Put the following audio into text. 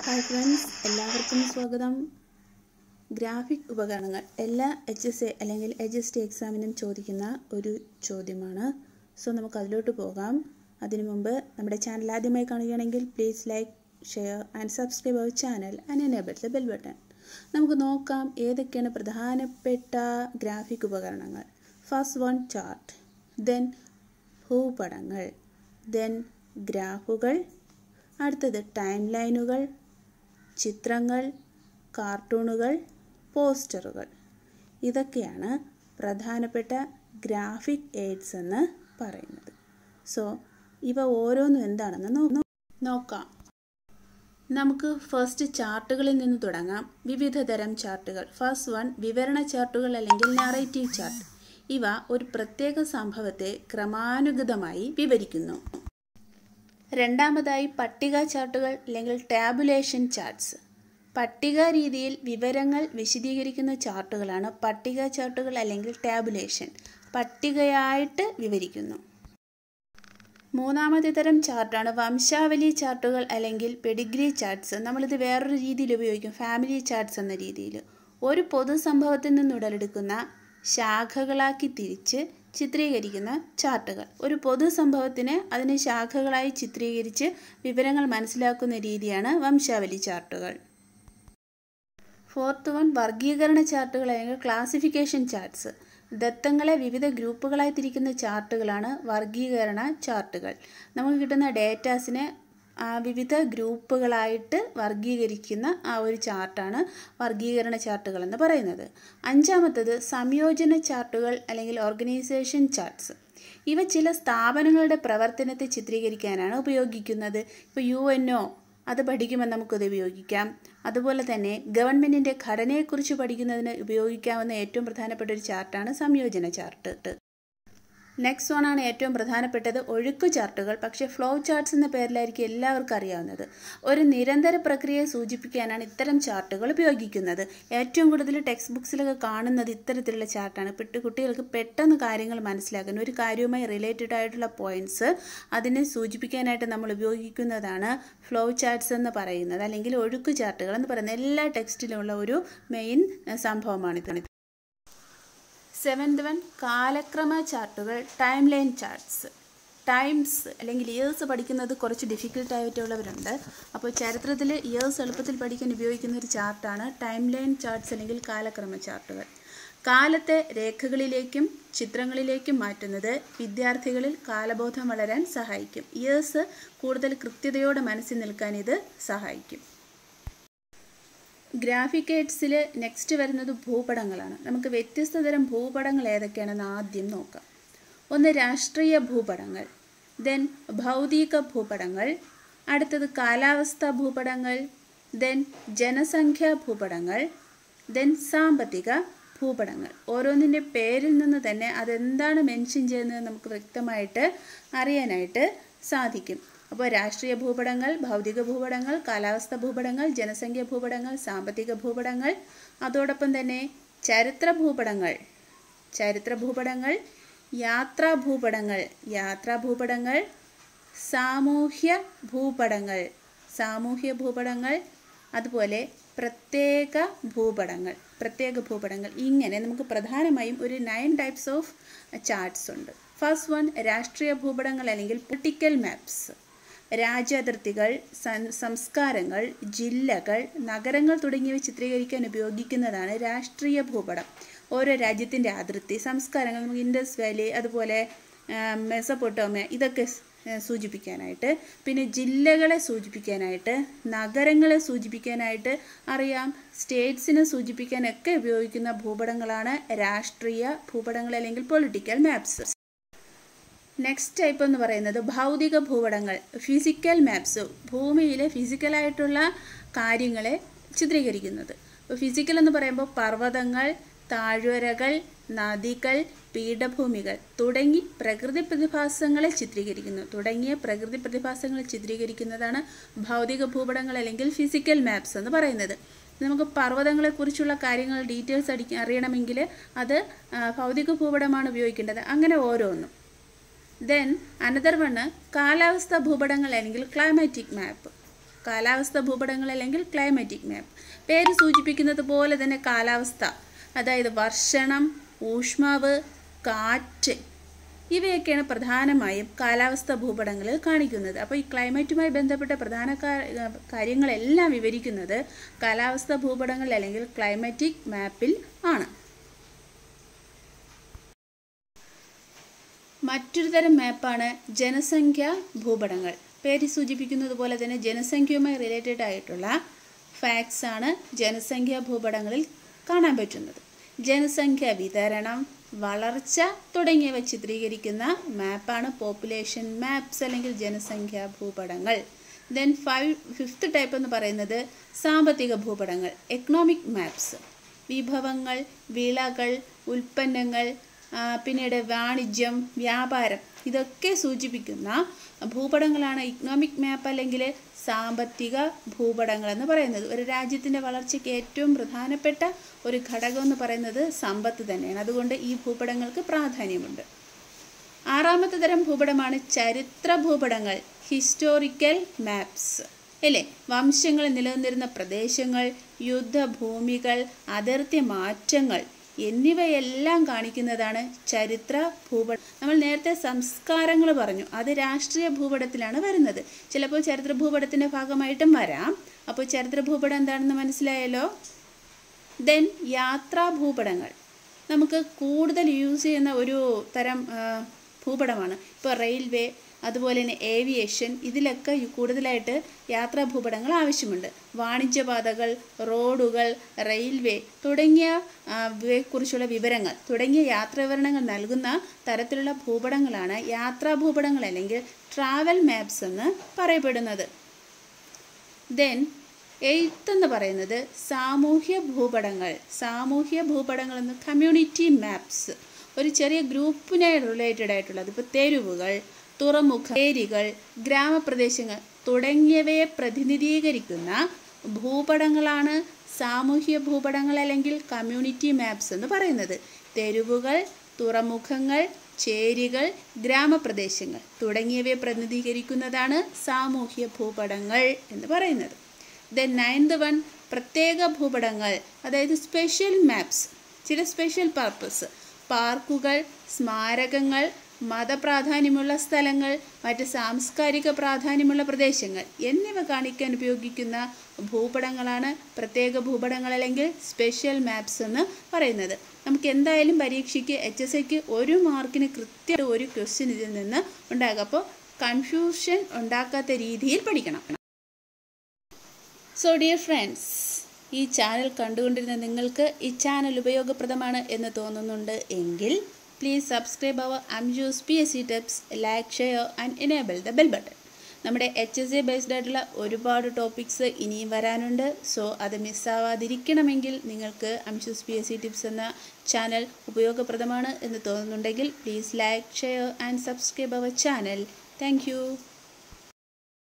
hi friends എല്ലാവർക്കും സ്വാഗതം graphic ഉപകരണങ്ങൾ എല്ലാ എച്ച് എസ് എ അല്ലെങ്കിൽ എച്ച് എസ് ടി എക്സാമിനും ചോദിക്കുന്ന ഒരു ചോദ്യമാണ് സോ നമുക്ക് അതിലോട്ട് പോകാം അതിനു മുമ്പ് നമ്മുടെ ചാനൽ ആദ്യമായി കാണുകയാണെങ്കിൽ please like share and subscribe our channel and enable the bell button നമുക്ക് നോക്കാം ഏതൊക്കെയാണ് പ്രധാനപ്പെട്ട ഗ്രാഫിക് ഉപകരണങ്ങൾ ഫസ്റ്റ് വൺ ചാർട്ട് ദെൻ ഭൂപടങ്ങൾ ദെൻ ഗ്രാഫുകൾ അടുത്തത് ടൈം ലൈനുകൾ ചിത്രങ്ങൾ കാർട്ടൂണുകൾ പോസ്റ്ററുകൾ ഇതൊക്കെയാണ് പ്രധാനപ്പെട്ട ഗ്രാഫിക് എയ്ഡ്സ് എന്ന് പറയുന്നത് സോ ഇവ ഓരോന്നും എന്താണെന്ന് നോ- നോക്കാം നമുക്ക് ഫസ്റ്റ് ചാർട്ടുകളിൽ നിന്ന് തുടങ്ങാം വിവിധ തരം ചാർട്ടുകൾ ഫസ്റ്റ് വൺ വിവരണ ചാർട്ടുകൾ അല്ലെങ്കിൽ നറേറ്റീവ് ചാർട്ട് ഇവ ഒരു പ്രത്യേക സംഭവത്തെ ക്രമാനുഗതമായി വിവരിക്കുന്നു രണ്ടാമതായി പട്ടിക ചാർട്ടുകൾ അല്ലെങ്കിൽ ടാബുലേഷൻ ചാർട്ട്സ് പട്ടിക രീതിയിൽ വിവരങ്ങൾ വിശദീകരിക്കുന്ന ചാർട്ടുകളാണ് പട്ടിക ചാർട്ടുകൾ അല്ലെങ്കിൽ ടാബുലേഷൻ പട്ടികയായിട്ട് വിവരിക്കുന്നു മൂന്നാമത്തെ തരം ചാർട്ടാണ് വംശാവലി ചാർട്ടുകൾ അല്ലെങ്കിൽ പെഡിഗ്രി ചാർട്ട്സ് നമ്മളിത് വേറൊരു രീതിയിൽ ഉപയോഗിക്കും ഫാമിലി ചാർട്ട്സ് എന്ന രീതിയിൽ ഒരു പൊതുസംഭവത്തിൽ നിന്ന് ഉടലെടുക്കുന്ന ശാഖകളാക്കി തിരിച്ച് ചിത്രീകരിക്കുന്ന ചാർട്ടുകൾ ഒരു പൊതുസംഭവത്തിനെ അതിനെ ശാഖകളായി ചിത്രീകരിച്ച് വിവരങ്ങൾ മനസ്സിലാക്കുന്ന രീതിയാണ് വംശാവലി ചാർട്ടുകൾ ഫോർത്ത് വൺ വർഗീകരണ ചാർട്ടുകൾ അല്ലെങ്കിൽ ക്ലാസിഫിക്കേഷൻ ചാർട്ട്സ് ദത്തങ്ങളെ വിവിധ ഗ്രൂപ്പുകളായി തിരിക്കുന്ന ചാർട്ടുകളാണ് വർഗീകരണ ചാർട്ടുകൾ നമുക്ക് കിട്ടുന്ന ഡേറ്റാസിനെ ആ വിവിധ ഗ്രൂപ്പുകളായിട്ട് വർഗീകരിക്കുന്ന ആ ഒരു ചാർട്ടാണ് വർഗീകരണ ചാർട്ടുകൾ എന്ന് പറയുന്നത് അഞ്ചാമത്തത് സംയോജന ചാർട്ടുകൾ അല്ലെങ്കിൽ ഓർഗനൈസേഷൻ ചാർട്ട്സ് ഇവ ചില സ്ഥാപനങ്ങളുടെ പ്രവർത്തനത്തെ ചിത്രീകരിക്കാനാണ് ഉപയോഗിക്കുന്നത് ഇപ്പോൾ യു എൻ ഒ അത് പഠിക്കുമ്പോൾ നമുക്കത് ഉപയോഗിക്കാം അതുപോലെ തന്നെ ഗവൺമെൻറ്റിൻ്റെ ഘടനയെക്കുറിച്ച് പഠിക്കുന്നതിന് ഉപയോഗിക്കാവുന്ന ഏറ്റവും പ്രധാനപ്പെട്ട ഒരു ചാർട്ടാണ് സംയോജന ചാർട്ട് നെക്സ്റ്റ് വൺ ആണ് ഏറ്റവും പ്രധാനപ്പെട്ടത് ഒഴുക്ക് ചാർട്ടുകൾ പക്ഷേ ഫ്ലോ ചാർട്ട്സ് എന്ന പേരിലായിരിക്കും എല്ലാവർക്കും അറിയാവുന്നത് ഒരു നിരന്തര പ്രക്രിയയെ സൂചിപ്പിക്കാനാണ് ഇത്തരം ചാർട്ടുകൾ ഉപയോഗിക്കുന്നത് ഏറ്റവും കൂടുതൽ ടെക്സ്റ്റ് ബുക്സിലൊക്കെ കാണുന്നത് ഇത്തരത്തിലുള്ള ചാർട്ടാണ് പെട്ട് കുട്ടികൾക്ക് പെട്ടെന്ന് കാര്യങ്ങൾ മനസ്സിലാക്കാൻ ഒരു കാര്യവുമായി റിലേറ്റഡ് ആയിട്ടുള്ള പോയിന്റ്സ് അതിനെ സൂചിപ്പിക്കാനായിട്ട് നമ്മൾ ഉപയോഗിക്കുന്നതാണ് ഫ്ലോ ചാർട്ട്സ് എന്ന് പറയുന്നത് അല്ലെങ്കിൽ ഒഴുക്ക് ചാർട്ടുകൾ എന്ന് പറയുന്നത് എല്ലാ ടെക്സ്റ്റിലുമുള്ള ഒരു മെയിൻ സംഭവമാണിത് സെവൻത് വൺ കാലക്രമ ചാർട്ടുകൾ ടൈം ലൈൻ ചാർട്ട്സ് ടൈംസ് അല്ലെങ്കിൽ ഇയേഴ്സ് പഠിക്കുന്നത് കുറച്ച് ഡിഫിക്കൽട്ട് ആയിട്ടുള്ളവരുണ്ട് അപ്പോൾ ചരിത്രത്തിൽ ഇയേഴ്സ് എളുപ്പത്തിൽ പഠിക്കാൻ ഉപയോഗിക്കുന്ന ഒരു ചാർട്ടാണ് ടൈം ലൈൻ ചാർട്ട്സ് അല്ലെങ്കിൽ കാലക്രമ ചാർട്ടുകൾ കാലത്തെ രേഖകളിലേക്കും ചിത്രങ്ങളിലേക്കും മാറ്റുന്നത് വിദ്യാർത്ഥികളിൽ കാലബോധം വളരാൻ സഹായിക്കും ഇയേഴ്സ് കൂടുതൽ കൃത്യതയോടെ മനസ്സിൽ നിൽക്കാൻ ഇത് സഹായിക്കും ഗ്രാഫിക് എയ്ഡ്സിൽ നെക്സ്റ്റ് വരുന്നത് ഭൂപടങ്ങളാണ് നമുക്ക് വ്യത്യസ്ത തരം ഭൂപടങ്ങൾ ഏതൊക്കെയാണെന്ന് ആദ്യം നോക്കാം ഒന്ന് രാഷ്ട്രീയ ഭൂപടങ്ങൾ ദെൻ ഭൗതിക ഭൂപടങ്ങൾ അടുത്തത് കാലാവസ്ഥാ ഭൂപടങ്ങൾ ദെൻ ജനസംഖ്യാ ഭൂപടങ്ങൾ ദെൻ സാമ്പത്തിക ഭൂപടങ്ങൾ ഓരോന്നിൻ്റെ പേരിൽ നിന്ന് തന്നെ അതെന്താണ് മെൻഷൻ ചെയ്യുന്നത് നമുക്ക് വ്യക്തമായിട്ട് അറിയാനായിട്ട് സാധിക്കും അപ്പോൾ രാഷ്ട്രീയ ഭൂപടങ്ങൾ ഭൗതിക ഭൂപടങ്ങൾ കാലാവസ്ഥ ഭൂപടങ്ങൾ ജനസംഖ്യ ഭൂപടങ്ങൾ സാമ്പത്തിക ഭൂപടങ്ങൾ അതോടൊപ്പം തന്നെ ചരിത്ര ഭൂപടങ്ങൾ ചരിത്ര ഭൂപടങ്ങൾ യാത്രാ ഭൂപടങ്ങൾ യാത്രാ ഭൂപടങ്ങൾ സാമൂഹ്യ ഭൂപടങ്ങൾ സാമൂഹ്യ ഭൂപടങ്ങൾ അതുപോലെ പ്രത്യേക ഭൂപടങ്ങൾ പ്രത്യേക ഭൂപടങ്ങൾ ഇങ്ങനെ നമുക്ക് പ്രധാനമായും ഒരു നയൻ ടൈപ്സ് ഓഫ് ചാർട്ട്സ് ഉണ്ട് ഫസ്റ്റ് വൺ രാഷ്ട്രീയ ഭൂപടങ്ങൾ അല്ലെങ്കിൽ പൊളിറ്റിക്കൽ മാപ്സ് രാജ്യാതിർത്തികൾ സംസ്കാരങ്ങൾ ജില്ലകൾ നഗരങ്ങൾ തുടങ്ങിയവ ചിത്രീകരിക്കാൻ ഉപയോഗിക്കുന്നതാണ് രാഷ്ട്രീയ ഭൂപടം ഓരോ രാജ്യത്തിൻ്റെ അതിർത്തി സംസ്കാരങ്ങൾ നമുക്ക് ഇൻഡസ് വാലി അതുപോലെ മെസപ്പൊട്ടോമിയ ഇതൊക്കെ സൂചിപ്പിക്കാനായിട്ട് പിന്നെ ജില്ലകളെ സൂചിപ്പിക്കാനായിട്ട് നഗരങ്ങളെ സൂചിപ്പിക്കാനായിട്ട് അറിയാം സ്റ്റേറ്റ്സിനെ സൂചിപ്പിക്കാനൊക്കെ ഉപയോഗിക്കുന്ന ഭൂപടങ്ങളാണ് രാഷ്ട്രീയ ഭൂപടങ്ങൾ അല്ലെങ്കിൽ പൊളിറ്റിക്കൽ മാപ്സ് നെക്സ്റ്റ് ടൈപ്പ് എന്ന് പറയുന്നത് ഭൗതിക ഭൂപടങ്ങൾ ഫിസിക്കൽ മാപ്സ് ഭൂമിയിലെ ഫിസിക്കലായിട്ടുള്ള കാര്യങ്ങളെ ചിത്രീകരിക്കുന്നത് ഇപ്പോൾ ഫിസിക്കൽ എന്ന് പറയുമ്പോൾ പർവ്വതങ്ങൾ താഴ്വരകൾ നദികൾ പീഠഭൂമികൾ തുടങ്ങി പ്രകൃതി പ്രതിഭാസങ്ങളെ ചിത്രീകരിക്കുന്നു തുടങ്ങിയ പ്രകൃതി പ്രതിഭാസങ്ങളെ ചിത്രീകരിക്കുന്നതാണ് ഭൗതിക ഭൂപടങ്ങൾ അല്ലെങ്കിൽ ഫിസിക്കൽ മാപ്സ് എന്ന് പറയുന്നത് നമുക്ക് പർവ്വതങ്ങളെക്കുറിച്ചുള്ള കാര്യങ്ങൾ ഡീറ്റെയിൽസ് അടി അറിയണമെങ്കിൽ അത് ഭൗതിക ഭൂപടമാണ് ഉപയോഗിക്കേണ്ടത് അങ്ങനെ ഓരോന്നും ദെൻ അനദർ വണ് കാലാവസ്ഥ ഭൂപടങ്ങൾ അല്ലെങ്കിൽ ക്ലൈമാറ്റിക് മാപ്പ് കാലാവസ്ഥ ഭൂപടങ്ങൾ അല്ലെങ്കിൽ ക്ലൈമാറ്റിക് മാപ്പ് പേര് സൂചിപ്പിക്കുന്നത് പോലെ തന്നെ കാലാവസ്ഥ അതായത് വർഷണം ഊഷ്മാവ് കാറ്റ് ഇവയൊക്കെയാണ് പ്രധാനമായും കാലാവസ്ഥ ഭൂപടങ്ങളിൽ കാണിക്കുന്നത് അപ്പോൾ ഈ ക്ലൈമറ്റുമായി ബന്ധപ്പെട്ട പ്രധാന കാ- കാര്യങ്ങളെല്ലാം വിവരിക്കുന്നത് കാലാവസ്ഥ ഭൂപടങ്ങൾ അല്ലെങ്കിൽ ക്ലൈമാറ്റിക് മാപ്പിൽ ആണ് മറ്റൊരു തരം മാപ്പാണ് ജനസംഖ്യ ഭൂപടങ്ങൾ പേര് സൂചിപ്പിക്കുന്നത് പോലെ തന്നെ ജനസംഖ്യയുമായി റിലേറ്റഡ് ആയിട്ടുള്ള ഫാക്ട്സ് ആണ് ജനസംഖ്യാ ഭൂപടങ്ങളിൽ കാണാൻ പറ്റുന്നത് ജനസംഖ്യ വിതരണം വളർച്ച തുടങ്ങിയവ ചിത്രീകരിക്കുന്ന മാപ്പാണ് പോപ്പുലേഷൻ മാപ്സ് അല്ലെങ്കിൽ ജനസംഖ്യാ ഭൂപടങ്ങൾ ദെൻ ഫൈവ് ഫിഫ്ത്ത് ടൈപ്പ് എന്ന് പറയുന്നത് സാമ്പത്തിക ഭൂപടങ്ങൾ എക്കണോമിക് മാപ്സ് വിഭവങ്ങൾ വിളകൾ ഉൽപ്പന്നങ്ങൾ ആ, പിന്നീട് വാണിജ്യം വ്യാപാരം ഇതൊക്കെ സൂചിപ്പിക്കുന്ന ഭൂപടങ്ങളാണ് ഇക്കണോമിക് മാപ്പ് അല്ലെങ്കിൽ സാമ്പത്തിക ഭൂപടങ്ങൾ എന്ന് പറയുന്നത് ഒരു രാജ്യത്തിൻ്റെ വളർച്ചയ്ക്ക് ഏറ്റവും പ്രധാനപ്പെട്ട ഒരു ഘടകം എന്ന് പറയുന്നത് സമ്പത്ത് തന്നെയാണ് അതുകൊണ്ട് ഈ ഭൂപടങ്ങൾക്ക് പ്രാധാന്യമുണ്ട് ആറാമത്തെ തരം ഭൂപടമാണ് ചരിത്ര ഭൂപടങ്ങൾ ഹിസ്റ്റോറിക്കൽ മാപ്സ് അല്ലേ വംശങ്ങൾ നിലനിന്നിരുന്ന പ്രദേശങ്ങൾ യുദ്ധഭൂമികൾ അതിർത്തി മാറ്റങ്ങൾ എന്നിവയെല്ലാം കാണിക്കുന്നതാണ് ചരിത്ര ഭൂപടം നമ്മൾ നേരത്തെ സംസ്കാരങ്ങൾ പറഞ്ഞു അത് രാഷ്ട്രീയ ഭൂപടത്തിലാണ് വരുന്നത് ചിലപ്പോൾ ചരിത്ര ഭൂപടത്തിൻ്റെ ഭാഗമായിട്ടും വരാം അപ്പോൾ ചരിത്ര ഭൂപടം എന്താണെന്ന് മനസ്സിലായല്ലോ ദെൻ യാത്രാ ഭൂപടങ്ങൾ നമുക്ക് കൂടുതൽ യൂസ് ചെയ്യുന്ന ഒരു തരം ആ, ഭൂപടമാണ് ഇപ്പോൾ റെയിൽവേ അതുപോലെ തന്നെ ഏവിയേഷൻ ഇതിലൊക്കെ ഈ കൂടുതലായിട്ട് യാത്രാ ഭൂപടങ്ങൾ ആവശ്യമുണ്ട് വാണിജ്യപാതകൾ റോഡുകൾ റെയിൽവേ തുടങ്ങിയ ആ, ഇവയെക്കുറിച്ചുള്ള വിവരങ്ങൾ തുടങ്ങിയ യാത്രാ വിവരണങ്ങൾ നൽകുന്ന തരത്തിലുള്ള ഭൂപടങ്ങളാണ് യാത്രാ ഭൂപടങ്ങൾ അല്ലെങ്കിൽ ട്രാവൽ മാപ്സ് എന്ന് പറയപ്പെടുന്നത് ദെൻ എയ്ത്ത് എന്ന് പറയുന്നത് സാമൂഹ്യ ഭൂപടങ്ങൾ സാമൂഹ്യ ഭൂപടങ്ങൾ എന്ന് കമ്മ്യൂണിറ്റി മാപ്സ് ഒരു ചെറിയ ഗ്രൂപ്പിനെ റിലേറ്റഡ് ആയിട്ടുള്ളത് ഇപ്പോൾ തെരുവുകൾ തുറമുഖ ഏരികൾ ഗ്രാമപ്രദേശങ്ങൾ തുടങ്ങിയവയെ പ്രതിനിധീകരിക്കുന്ന ഭൂപടങ്ങളാണ് സാമൂഹ്യ ഭൂപടങ്ങൾ അല്ലെങ്കിൽ കമ്മ്യൂണിറ്റി മാപ്സ് എന്ന് പറയുന്നത് തെരുവുകൾ തുറമുഖങ്ങൾ ചേരികൾ ഗ്രാമപ്രദേശങ്ങൾ തുടങ്ങിയവയെ പ്രതിനിധീകരിക്കുന്നതാണ് സാമൂഹ്യ ഭൂപടങ്ങൾ എന്ന് പറയുന്നത് ദെൻ നയൻത് വൺ പ്രത്യേക ഭൂപടങ്ങൾ അതായത് സ്പെഷ്യൽ മാപ്സ് ചില സ്പെഷ്യൽ പർപ്പസ് പാർക്കുകൾ സ്മാരകങ്ങൾ മതപ്രാധാന്യമുള്ള സ്ഥലങ്ങൾ മറ്റ് സാംസ്കാരിക പ്രാധാന്യമുള്ള പ്രദേശങ്ങൾ എന്നിവ കാണിക്കാൻ ഉപയോഗിക്കുന്ന ഭൂപടങ്ങളാണ് പ്രത്യേക ഭൂപടങ്ങൾ അല്ലെങ്കിൽ സ്പെഷ്യൽ മാപ്സ് എന്ന് പറയുന്നത് നമുക്ക് എന്തായാലും പരീക്ഷയ്ക്ക് എച്ച് എസ് ഐക്ക് ഒരു മാർക്കിന് കൃത്യമായിട്ട് ഒരു ക്വസ്റ്റ്യൻ ഇതിൽ നിന്ന് ഉണ്ടാകും അപ്പോൾ കൺഫ്യൂഷൻ ഉണ്ടാക്കാത്ത രീതിയിൽ പഠിക്കണം സോ ഡിയർ ഫ്രണ്ട്സ് ഈ ചാനൽ കണ്ടുകൊണ്ടിരുന്ന നിങ്ങൾക്ക് ഈ ചാനൽ ഉപയോഗപ്രദമാണ് എന്ന് തോന്നുന്നുണ്ട് എങ്കിൽ please subscribe our Amjus P S C tips like share and enable the bell button നമ്മുടെ എച്ച് എസ് എ ബേസ്ഡ് ആയിട്ടുള്ള ഒരുപാട് ടോപ്പിക്സ് ഇനിയും വരാനുണ്ട് സോ അത് മിസ്സാവാതിരിക്കണമെങ്കിൽ നിങ്ങൾക്ക് Amshus P S C tips എന്ന ചാനൽ ഉപയോഗപ്രദമാണ് എന്ന് തോന്നുന്നുണ്ടെങ്കിൽ please like share and subscribe our channel thank